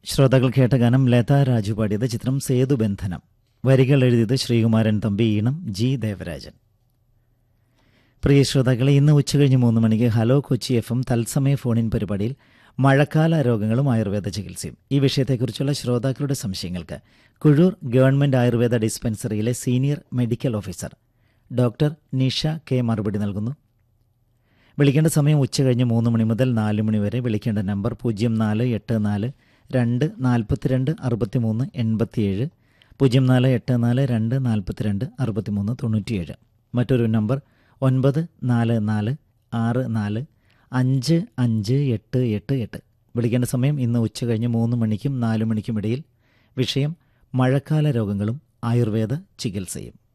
ശ്രോതാക്കൾ കേട്ട ഗാനം ലത രാജു പാടിയത് ചിത്രം സേതുബന്ധനം വരികൾ എഴുതിയത് ശ്രീകുമാരൻ തമ്പി ഈണം ജി ദേവരാജൻ പ്രിയ ശ്രോതാക്കളെ ഇന്ന് ഉച്ചകഴിഞ്ഞ് മൂന്ന് മണിക്ക് ഹലോ കൊച്ചി എഫ് എം തത്സമയ ഫോണിൻ പരിപാടിയിൽ മഴക്കാല രോഗങ്ങളും ആയുർവേദ ചികിത്സയും ഈ വിഷയത്തെക്കുറിച്ചുള്ള ശ്രോതാക്കളുടെ സംശയങ്ങൾക്ക് കുഴൂർ ഗവൺമെന്റ് ആയുർവേദ ഡിസ്പെൻസറിയിലെ senior medical officer doctor Nisha K മറുപടി നൽകുന്നു വിളിക്കേണ്ട സമയം ഉച്ചകഴിഞ്ഞ് മൂന്ന് മണി മുതൽ നാല് മണി വരെ വിളിക്കേണ്ട നമ്പർ പൂജ്യം നാല് എട്ട് നാല് രണ്ട് നാൽപ്പത്തിരണ്ട് അറുപത്തിമൂന്ന് എൺപത്തിയേഴ് പൂജ്യം നാല് എട്ട് നാല് രണ്ട് നാൽപ്പത്തിരണ്ട് അറുപത്തിമൂന്ന് തൊണ്ണൂറ്റിയേഴ് മറ്റൊരു നമ്പർ ഒൻപത് നാല് നാല് ആറ് നാല് അഞ്ച് അഞ്ച് എട്ട് എട്ട് എട്ട് വിളിക്കേണ്ട സമയം ഇന്ന് ഉച്ചകഴിഞ്ഞ് മൂന്ന് മണിക്കും നാല് മണിക്കും ഇടയിൽ വിഷയം മഴക്കാല രോഗങ്ങളും ആയുർവേദ ചികിത്സയും